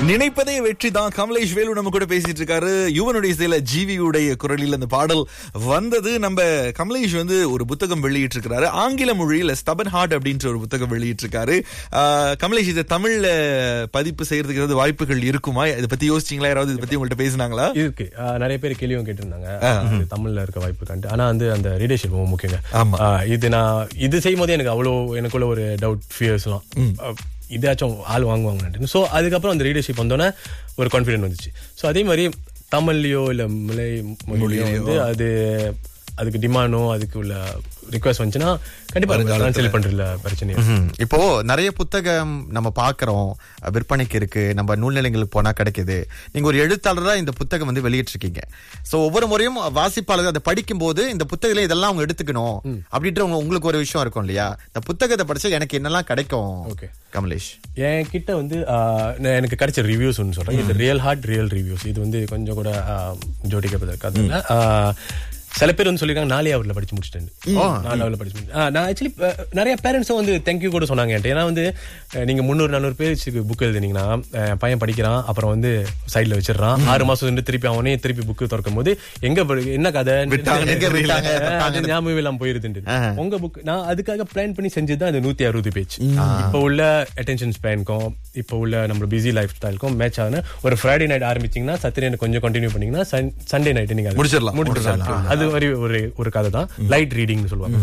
நினைப்பதே வெற்றி தான் கமலேஷ் வேலு நம்ம கூட பேசிட்டு இருக்காரு யுவனுடைய சில ஜீவியுடைய குரலில் அந்த பாடல் வந்தது நம்ம கமலேஷ் வந்து ஒரு புத்தகம் வெளியிட்டு இருக்காரு ஆங்கில மொழியில ஸ்டபன் ஹார்ட் அப்படின்ற ஒரு புத்தகம் வெளியிட்டு இருக்காரு ஆஹ், கமலேஷ் இதை தமிழ்ல பதிப்பு செய்யறதுக்கு ஏதாவது வாய்ப்புகள் இருக்குமா இதை பத்தி யோசிச்சீங்களா யாராவது இதை பத்தி உங்கள்ட்ட பேசினாங்களா இருக்கு ஆஹ் நிறைய பேர் கேள்வியும் கேட்டிருந்தாங்க இது தமிழ்ல இருக்க வாய்ப்பு கண்டு ஆனா வந்து அந்த ரீடர்ஷிப் ரொம்ப முக்கியங்க ஆமா. ஆஹ் இது நான் இது செய்யும் போது எனக்கு அவ்வளோ எனக்குள்ள ஒரு டவுட் ஃபியர்ஸ்லாம் இதாச்சும் ஆள் வாங்குவாங்க ஸோ அதுக்கப்புறம் அந்த ரீடர்ஷிப் வந்தோன்னே ஒரு கான்ஃபிடென்ட் வந்துச்சு ஸோ அதே மாதிரி தமிழ்லயோ இல்ல மலை மொழியோ வந்து அது அதுக்கு டிமாண்டோ அதுக்கு உள்ள ரிக்வஸ்ட் வந்துச்சுன்னா கண்டிப்பா ட்ரான்ஸ்லேட் பண்றதுல பிரச்சனை இல்லை. ம்ஹும். இப்போ நிறைய புத்தகம் நம்ம பாக்குறோம் விற்பனைக்கு இருக்கு நம்ம நூல்நிலையங்களுக்கு போனா கிடைக்குது நீங்க ஒரு எழுத்தாளரா இந்த புத்தகம் வந்து வெளியிட்டிருக்கீங்க சோ ஒவ்வொரு முறையும் வாசிப்பாளர்கள் அதை படிக்கும் போது இந்த புத்தகத்துல இதெல்லாம் அவங்க எடுத்துக்கணும் அப்படின்ற உங்க- உங்களுக்கு ஒரு விஷயம் இருக்கும் இல்லையா இந்த புத்தகத்தை படிச்சா எனக்கு என்னெல்லாம் கிடைக்கும் Okay. கமலேஷ் என் கிட்ட வந்து ஆஹ், நான் எனக்கு கிடைச்ச ரிவ்யூஸ் ஒன்று சொல்றேன் இது ரியல் ஹார்ட் ரியல் ரிவ்யூஸ் இது வந்து கொஞ்சம் கூட ஜோடிக்கப்பட்டிருக்காது சில பேர் வந்து சொல்லிருக்காங்க நாலே அவர்ல படிச்சு முடிச்சிட்டேன் நாலு அவர்ல படிச்சு முடிச்சிட்டேன். ஆஹ், நான் ஆக்சுவலி நிறைய பேரண்ட்ஸும் வந்து தேங்க்யூ கூட சொன்னாங்க என்கிட்ட ஏன்னா வந்து அஹ், நீங்க முந்நூறு நானூறு பேஜுக்கு புக் எழுதுனீங்கன்னா அஹ், பையன் படிக்கிறான் அப்புறம் வந்து சைட்ல வச்சிடறான் ஆறு மாசம் இருந்து திருப்பி அவனே திருப்பி புக்கு திறக்கும் போது எங்க படி- என்ன கதை விட்டாங்க, எங்க விட்டாங்க, ஆஹ், அது ஞாபகம் இல்லாம போயிருதுண்டு உங்க புக் நான் அதுக்காக பிளான் பண்ணி செஞ்சதுதான் இந்த நூத்தி அறுபது பேஜ் இப்போ உள்ள அட்டென்ஷன் ஸ்பேனுக்கும் இப்போ உள்ள நம்ம பிஸி லைஃப் ஸ்டைலுக்கும் மேட்ச் ஆகுன ஒரு ஃப்ரைடே நைட் ஆரம்பிச்சீங்கன்னா சத்திரே கொஞ்சம் கண்டினியூ பண்ணீங்கன்னா சண்டே நைட் நீங்க அதை முடிச்சிடலாம், முடிச்சிடலாம் அது மாதிரி ஒரு ஒரு கதை தான் லைட் ரீடிங்னு சொல்லுவாங்க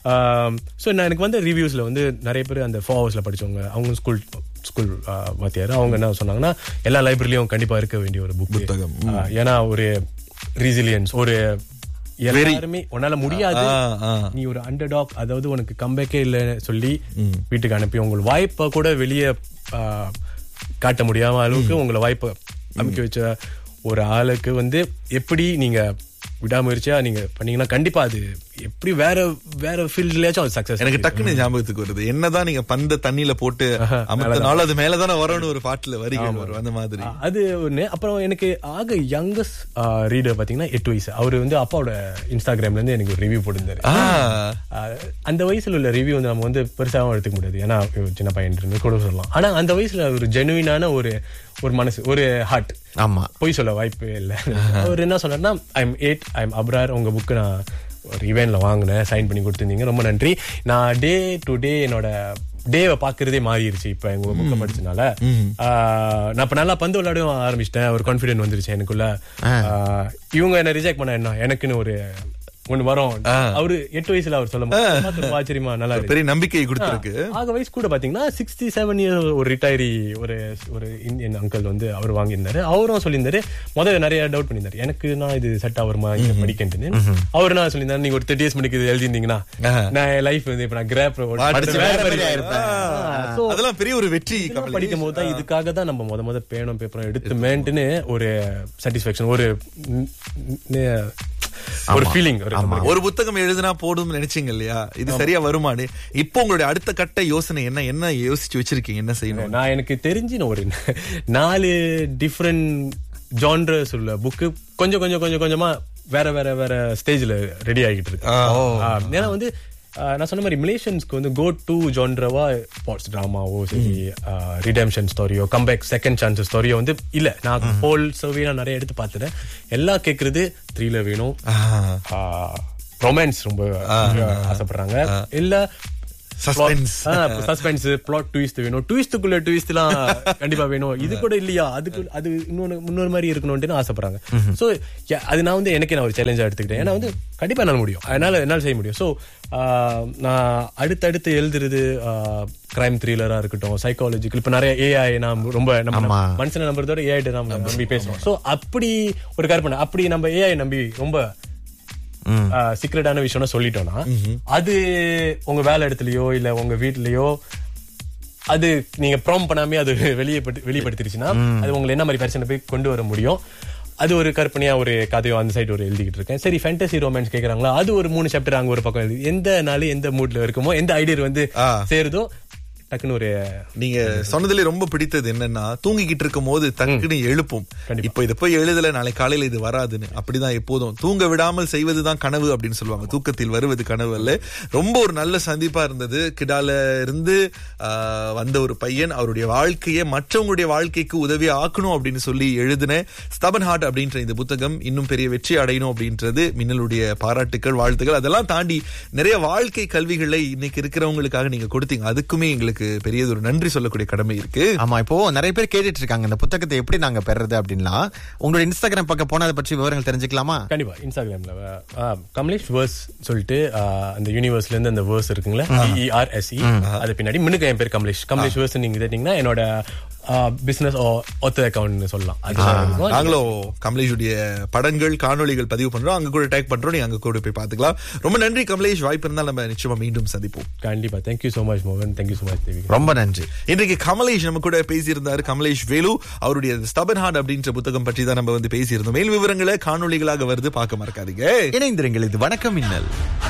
ஸோ நான் எனக்கு வந்து ரிவ்யூஸ்ல வந்து நிறைய பேர் அந்த ஃபோர் ஹவர்ஸ்ல படிச்சவங்க அவங்க ஸ்கூல் ஸ்கூல் வாத்தியார் அவங்க என்ன சொன்னாங்கன்னா எல்லா லைப்ரரிலையும் கண்டிப்பா இருக்க வேண்டிய ஒரு புக் புத்தகம். ஏன்னா ஒரு ரெசிலியன்ஸ் ஒரு எல்லாருமே உன்னால முடியாது ஆ, ஆ. நீ ஒரு அண்டர் டாக் அதாவது உனக்கு கம்பேக்கே இல்லைன்னு சொல்லி வீட்டுக்கு அனுப்பி உங்கள் வாய்ப்பை கூட வெளியே காட்ட முடியாம அளவுக்கு உங்களை வாய்ப்பை அமைக்க வச்ச ஒரு ஆளுக்கு வந்து எப்படி நீங்க விடாமுயற்சியா நீங்க பண்ணீங்கன்னா கண்டிப்பா அது எப்படி வேற வேற ஃபீல்ட்லயாச்சும் அது சக்சஸ் எனக்கு டக்குன்னு ஞாபகத்துக்கு வருது என்னதான் நீங்க பந்த தண்ணியில போட்டு அமர்த்தினாலும் அது மேலதானே வரணும் ஒரு பாட்டுல வரிகள் வரும் அந்த மாதிரி அது ஒண்ணு அப்புறம் எனக்கு ஆக யங்கஸ்ட் ரீடர் பாத்தீங்கன்னா எட்டு வயசு அவரு வந்து அப்பாவோட இன்ஸ்டாகிராம்ல இருந்து எனக்கு ஒரு ரிவ்யூ போட்டிருந்தாரு ஆ, ஆஹ் அந்த வயசுல உள்ள ரிவ்யூ வந்து நம்ம வந்து பெருசாவும் எடுத்துக்க முடியாது ஏன்னா இவன் சின்ன பையன் இருந்து கூட சொல்லலாம் ஆனா அந்த வயசுல ஒரு ஜெனுவினான ஒரு ஒரு மனசு ஒரு ஹார்ட் ஆமா பொய் சொல்ல வாய்ப்பு இல்லை அவர் என்ன சொன்னார்னா ஐம் எயிட் ஐம் அப்ரார் உங்க புக்கு நான் ஒரு இவெண்ட்ல வாங்கினேன் சைன் பண்ணி கொடுத்துருந்தீங்க ரொம்ப நன்றி நான் டே டு டே என்னோட டேவை பாக்குறதே மாறிடுச்சு இப்ப எங்க புக்கை படிச்சனால ஆஹ் நான் இப்ப நல்லா பந்து விளையாடவும் ஆரம்பிச்சிட்டேன் ஒரு கான்பிடன்ட் வந்துருச்சு எனக்குள்ள ஆஹ் இவங்க என்ன ரிஜெக்ட் பண்ண என்ன எனக்குன்னு ஒரு ஒண்ணு வரும் அவரு எட்டு வயசுல அவர் சொல்லும் போது ரொம்ப ஆச்சரியமா நல்லா இருக்கு பெரிய நம்பிக்கையை கொடுத்திருக்கு ஆக வயசு கூட பாத்தீங்கன்னா சிக்ஸ்டி செவன் இயர் ஒரு ரிட்டையரி ஒரு ஒரு இந்தியன் அங்கிள் வந்து அவர் வாங்கியிருந்தாரு அவரும் சொல்லியிருந்தாரு முதல்ல நிறைய டவுட் பண்ணியிருந்தாரு எனக்கு நான் இது செட் ஆகுமா இங்க படிக்கன்ட்டுன்னு அவர் என்ன சொல்லியிருந்தாரு நீங்க ஒரு தேர்ட்டி இயர்ஸ் முடிக்கு இது எழுதியிருந்தீங்கன்னா நான் லைஃப் வந்து இப்ப நான் கிராப் படிச்சு வேற மாதிரி ஆயிருப்பேன். அதெல்லாம் பெரிய ஒரு வெற்றி கமலேஷ். படிக்கும் போது தான் இதுக்காக தான் நம்ம முத முத பேனும் பேப்பரும் எடுத்து மேன்ட்டுன்னு ஒரு சாட்டிஸ்பேக்ஷன் ஒரு ந- ந- ஒரு ஃபீலிங் ஒரு ஒரு புத்தகம் எழுதினா போதும்னு நினைச்சீங்க இல்லையா இது சரியா வருமானு இப்போ உங்களுடைய அடுத்த கட்ட யோசனை என்ன என்ன யோசிச்சு வச்சிருக்கீங்க என்ன செய்யணும் நான் எனக்கு தெரிஞ்சு நான் ஒரு நாலு டிஃப்ரெண்ட் ஜான்ரஸ் உள்ள புக்கு கொஞ்சம் கொஞ்சம் கொஞ்சம் கொஞ்சமா வேற வேற வேற ஸ்டேஜ்ல ரெடி ஆகிட்டு இருக்கு ஆ, ஏன்னா வந்து ஆ, நான் சொன்ன மாதிரி மலேசியன்ஸ்க்கு வந்து கோ டு ஜான்ரவா ஸ்பாட்ஸ் டிராமாவோ சரி ரிடம்ஷன் ஸ்டோரியோ கம்பேக் செகண்ட் சான்ஸ் ஸ்டோரியோ வந்து இல்ல நான் ஹோல் சர்வே நான் நிறைய எடுத்து பார்த்துட்டேன் எல்லாம் கேக்குறது த்ரீல வேணும் ரொமான்ஸ் ரொம்ப ஆசைப்படுறாங்க இல்ல Suspense. சஸ்பென்ஸ் பிளாட் ட்விஸ்ட் வேணும் ட்விஸ்டுக்குள்ள ட்விஸ்ட் எல்லாம் கண்டிப்பா வேணும் இது கூட இல்லையா அதுக்கு அது இன்னொன்னு முன்னொரு மாதிரி இருக்கணும்னு ஆசைப்படுறாங்க சோ அது நான் வந்து எனக்கு நான் ஒரு சேலஞ்சா எடுத்துக்கிட்டேன் ஏன்னா வந்து கண்டிப்பா என்னால முடியும் அதனால என்னால செய்ய முடியும் சோ நான் அடுத்தடுத்து எழுதுறது கிரைம் த்ரில்லரா இருக்கட்டும் சைக்காலஜிக்கல் இப்ப நிறைய ஏஐ நாம் ரொம்ப நம்ம ஆமா. மனுஷனை நம்புறதோட ஏஐ நம்ம நம்பி பேசுறோம் சோ அப்படி ஒரு கற்பனை அப்படி நம்ம ஏஐ நம்பி ரொம்ப சீக்ரெட்டான விஷயம்னா சொல்லிட்டோம்னா அது உங்க வேலை இடத்துலயோ இல்ல உங்க வீட்லயோ அது நீங்க ப்ராம் பண்ணாமே அது வெளியே வெளிப்படுத்திருச்சுன்னா அது உங்களை என்ன மாதிரி பிரச்சனை போய் கொண்டு வர முடியும் அது ஒரு கற்பனையா ஒரு கதையோ அந்த சைடு ஒரு எழுதிக்கிட்டு இருக்கேன் சரி ஃபேண்டசி ரொமான்ஸ் கேக்குறாங்களா அது ஒரு மூணு சாப்டர் அங்க ஒரு பக்கம் எழுதி எந்த நாள் எந்த மூட்ல இருக்குமோ எந்த ஐடியா வந்து ஆ. சேருதோ டக்குன்னு ஒரு நீங்க சொன்னதுல ரொம்ப பிடித்தது என்னன்னா தூங்கிக்கிட்டு இருக்கும் போது டக்குன்னு எழுப்பும் இப்ப இத போய் எழுதல நாளை காலையில இது வராதுன்னு அப்படிதான் எப்போதும் தூங்க விடாமல் செய்வதுதான் கனவு அப்படின்னு சொல்லுவாங்க தூக்கத்தில் வருவது கனவு அல்ல ரொம்ப ஒரு நல்ல சந்திப்பா இருந்தது கிடால இருந்து ஆஹ், வந்த ஒரு பையன் அவருடைய வாழ்க்கையை மற்றவங்களுடைய வாழ்க்கைக்கு உதவி ஆக்கணும் அப்படின்னு சொல்லி எழுதின ஸ்தபன் ஹார்ட் அப்படின்ற இந்த புத்தகம் இன்னும் பெரிய வெற்றி அடையணும் அப்படின்றது மின்னலுடைய பாராட்டுக்கள் வாழ்த்துக்கள் அதெல்லாம் தாண்டி நிறைய வாழ்க்கை கல்விகளை இன்னைக்கு இருக்கிறவங்களுக்காக நீங்க கொடுத்தீங்க அதுக்குமே எங்களுக்கு பெரியது ஒரு நன்றி சொல்லக்கூடிய கடமை இருக்கு ஆமா இப்போ நிறைய பேர் கேட்டுட்டு இருக்காங்க இந்த புத்தகத்தை எப்படி நாங்க பெறது அப்படின்லாம் உங்களோட இன்ஸ்டாகிராம் பக்கம் போனா அதை பற்றி விவரங்கள் தெரிஞ்சுக்கலாமா கண்டிப்பா இன்ஸ்டாகிராம்ல ஆ, கமலேஷ் வேர்ஸ் சொல்லிட்டு ஆ, அந்த யூனிவர்ஸ்ல இருந்து அந்த வேர்ஸ் இருக்குங்களா இஆர்எஸ்இ அது பின்னாடி முன்னுக்கு என் பேர் கமலேஷ் கமலேஷ் வேர்ஸ் நீங்க கேட்டீங்கன்னா என்னோட பிசினஸ் ஒத்த அக்கௌண்ட் சொல்லலாம் அது இருக்கும். நாங்களும் கமலேஷுடைய படங்கள் காணொளிகள் பதிவு பண்றோம் அங்க கூட டேக் பண்றோம் நீங்க அங்க கூட போய் பாத்துக்கலாம் ரொம்ப நன்றி கமலேஷ் வாய்ப்பு இருந்தால் நம்ம நிச்சயமா மீண்டும் சந்திப்போம் கண்டிப்பா தேங்க்யூ சோ மச் மோகன் தேங்க்யூ சோ மச் தேவி ரொம்ப நன்றி இன்றைக்கு கமலேஷ் நம்ம கூட பேசியிருந்தாரு கமலேஷ் வேலு அவருடைய ஸ்டபன் ஹார்ட் அப்படின்ற புத்தகம் பற்றி தான் நம்ம வந்து பேசியிருந்தோம் மேல் விவரங்களை காணொளிகளாக வருது பார்க்க மறக்காதீங்க இணைந்திருங்கள் இது வணக்கம் மின்னல்